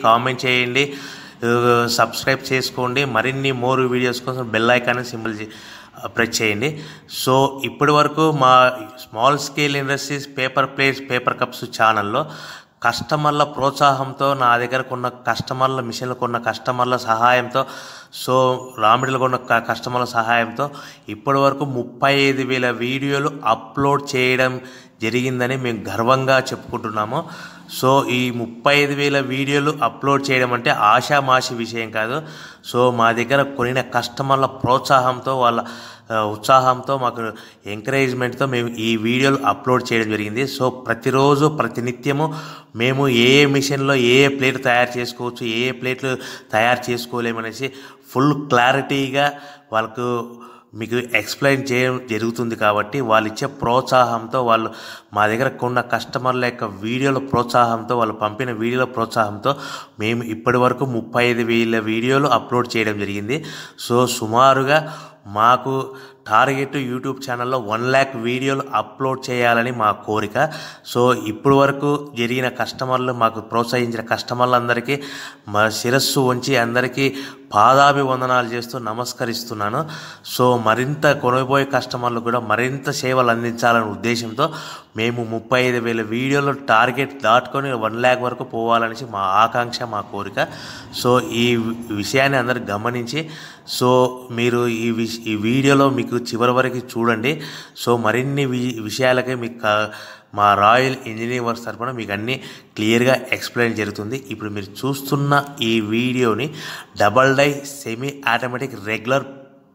comment చేయండి ఆ, subscribe చేసుకోండి మరిన్ని మోర్ వీడియోస్ కోసం బెల్ ఐకాన్ సింబల్ ప్రెస్ చేయండి సో ఇప్పటి వరకు మా small scale industries paper plates paper cups ఛానల్లో కస్టమర్ల ప్రోత్సాహంతో నా దగ్గర కొన్న కస్టమర్ల మిషన్లు కొన్న కస్టమర్ల సహాయంతో సో రామిడిలు కొన్న క- కస్టమర్ల సహాయంతో ఇప్పటి వరకు ముప్పై ఐదు వేల వీడియోలు అప్లోడ్ చేయడం జరిగిందని మేము గర్వంగా చెప్పుకుంటున్నాము సో ఈ ముప్పై ఐదు వేల వీడియోలు అప్లోడ్ చేయడం అంటే ఆషామాషి విషయం కాదు సో మా దగ్గర కొనిన కస్టమర్ల ప్రోత్సాహంతో వాళ్ళ ఆ, ఉత్సాహంతో మాకు ఎంకరేజ్మెంట్తో మేము ఈ వీడియోలు అప్లోడ్ చేయడం జరిగింది సో ప్రతిరోజు ప్రతినిత్యము మేము ఏ ఏ మిషన్లో ఏ ఏ ప్లేట్ తయారు చేసుకోవచ్చు ఏ ఏ ప్లేట్లు తయారు చేసుకోలేమనేసి ఫుల్ క్లారిటీగా వాళ్ళకు మీకు ఎక్స్ప్లెయిన్ చేయడం జరుగుతుంది కాబట్టి వాళ్ళు ఇచ్చే ప్రోత్సాహంతో వాళ్ళు మా దగ్గర కొన్న కస్టమర్ల యొక్క వీడియోల ప్రోత్సాహంతో వాళ్ళు పంపిన వీడియోల ప్రోత్సాహంతో మేము ఇప్పటి వరకు ముప్పై ఐదు వేల వీడియోలు అప్లోడ్ చేయడం జరిగింది సో సుమారుగా మాకు టార్గెట్ యూట్యూబ్ ఛానల్లో వన్ ల్యాక్ వీడియోలు అప్లోడ్ చేయాలని మా కోరిక సో ఇప్పుడు వరకు జరిగిన కస్టమర్లు మాకు ప్రోత్సహించిన కస్టమర్లందరికీ మా శిరస్సు ఉంచి అందరికీ పాదాభివందనాలు చేస్తూ నమస్కరిస్తున్నాను సో మరింత కొనబోయే కస్టమర్లు కూడా మరింత సేవలు అందించాలనే ఉద్దేశంతో మేము ముప్పై ఐదు వేల వీడియోలు టార్గెట్ దాటుకొని వన్ ల్యాక్ వరకు పోవాలనేసి మా ఆకాంక్ష మా కోరిక సో ఈ వి- విషయాన్ని అందరు గమనించి సో మీరు ఈ విష ఈ వీడియోలో మీకు చివరి వరకు చూడండి సో మరిన్ని వి విషయాలకే మీకు కా- మా రాయల్ ఇంజనీరింగ్ వర్క్స్ తరఫున మీకు అన్నీ క్లియర్గా ఎక్స్ప్లెయిన్ జరుగుతుంది ఇప్పుడు మీరు చూస్తున్న ఈ వీడియోని double die semi automatic regular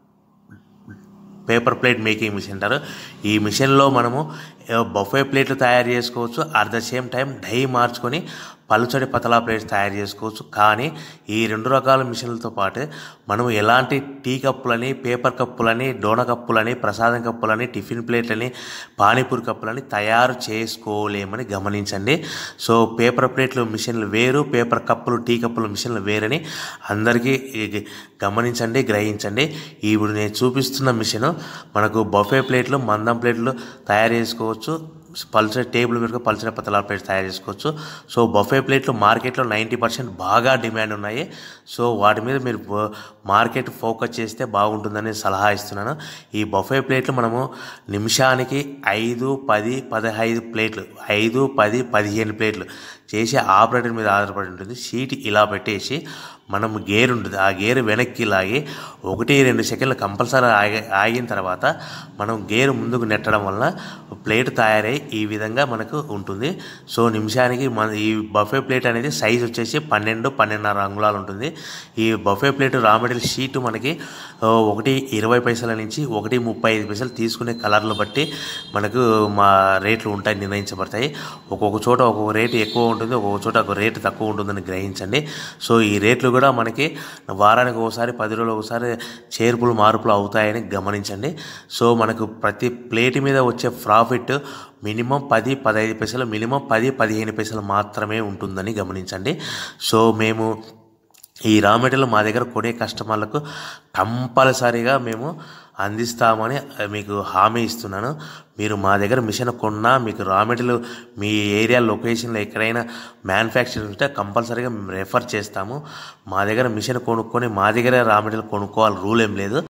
paper plate making machine అంటారు ఈ మిషన్లో మనము బఫే ప్లేట్లు తయారు చేసుకోవచ్చు at the same time die మార్చుకొని పలుచడి పతలా ప్లేట్స్ తయారు చేసుకోవచ్చు కానీ ఈ రెండు రకాల మిషన్లతో పాటు మనం ఎలాంటి టీ కప్పులని పేపర్ కప్పులని డోన కప్పులని ప్రసాదం కప్పులని టిఫిన్ ప్లేట్లని పానీపూరి కప్పులని తయారు చేసుకోలేమని గమనించండి సో పేపర్ ప్లేట్లు మిషన్లు వేరు పేపర్ కప్పులు టీ కప్పులు మిషన్లు వేరని అందరికీ ఈ గమనించండి గ్రహించండి ఇప్పుడు నేను చూపిస్తున్న మిషన్ మనకు బఫే ప్లేట్లు మందం ప్లేట్లు తయారు చేసుకోవచ్చు పల్చర్ టేబుల్ మీద పల్చర్ పతలా ప్లేట్స్ తయారు చేసుకోవచ్చు సో బఫే ప్లేట్లు మార్కెట్లో నైంటీ పర్సెంట్ బాగా డిమాండ్ ఉన్నాయి సో వాటి మీద మీరు బ- మార్కెట్ ఫోకస్ చేస్తే బాగుంటుందని సలహా ఇస్తున్నాను ఈ బఫే ప్లేట్లు మనము నిమిషానికి ఐదు పది పదహైదు ప్లేట్లు ఐదు పది పదిహేను ప్లేట్లు చేసే ఆపరేటర్ మీద ఆధారపడి ఉంటుంది షీట్ ఇలా పెట్టేసి మనం గేర్ ఉంటుంది ఆ గేర్ వెనక్కి లాగి ఒకటి రెండు సెకండ్లు కంపల్సరీ ఆగి ఆగిన తర్వాత మనం గేర్ ముందుకు నెట్టడం వల్ల ప్లేట్ తయారై ఈ విధంగా మనకు ఉంటుంది సో నిమిషానికి మన ఈ బఫే ప్లేట్ అనేది సైజ్ వచ్చేసి పన్నెండు పన్నెండున్నర అంగుళాలు ఉంటుంది ఈ buffet plate raw material sheet మనకి ఆ, ఒకటి ఇరవై పైసల నుంచి ఒకటి ముప్పై ఐదు పైసలు తీసుకునే కలర్లు బట్టి మనకు మా రేట్లు ఉంటాయి నిర్ణయించబడతాయి ఒక్కొక్క చోట ఒక్కొక్క రేటు ఎక్కువ ఉంటుంది ఒక్కొక్క చోట ఒక రేటు తక్కువ ఉంటుందని గ్రహించండి సో ఈ రేట్లు కూడా మనకి వారానికి ఒకసారి పది రోజులు ఒకసారి చేర్పులు మార్పులు అవుతాయని గమనించండి సో మనకు ప్రతి ప్లేట్ మీద వచ్చే ప్రాఫిట్ మినిమం పది పదహైదు పైసలు మినిమం పది పదిహేను పైసలు మాత్రమే ఉంటుందని గమనించండి సో మేము ఈ రా మెటీరియల్ మా దగ్గర కొనే కస్టమర్లకు కంపల్సరీగా మేము అందిస్తామని మీకు హామీ ఇస్తున్నాను మీరు మా దగ్గర మిషన్ కొన్నా మీకు రా మెటీరియల్ మీ ఏరియా లొకేషన్లో ఎక్కడైనా మ్యానుఫ్యాక్చరింగ్ ఉంటే కంపల్సరీగా మేము రెఫర్ చేస్తాము మా దగ్గర మిషన్ కొనుక్కొని మా దగ్గర రా మెటీరియల్ కొనుక్కోవాలి రూల్ ఏం లేదు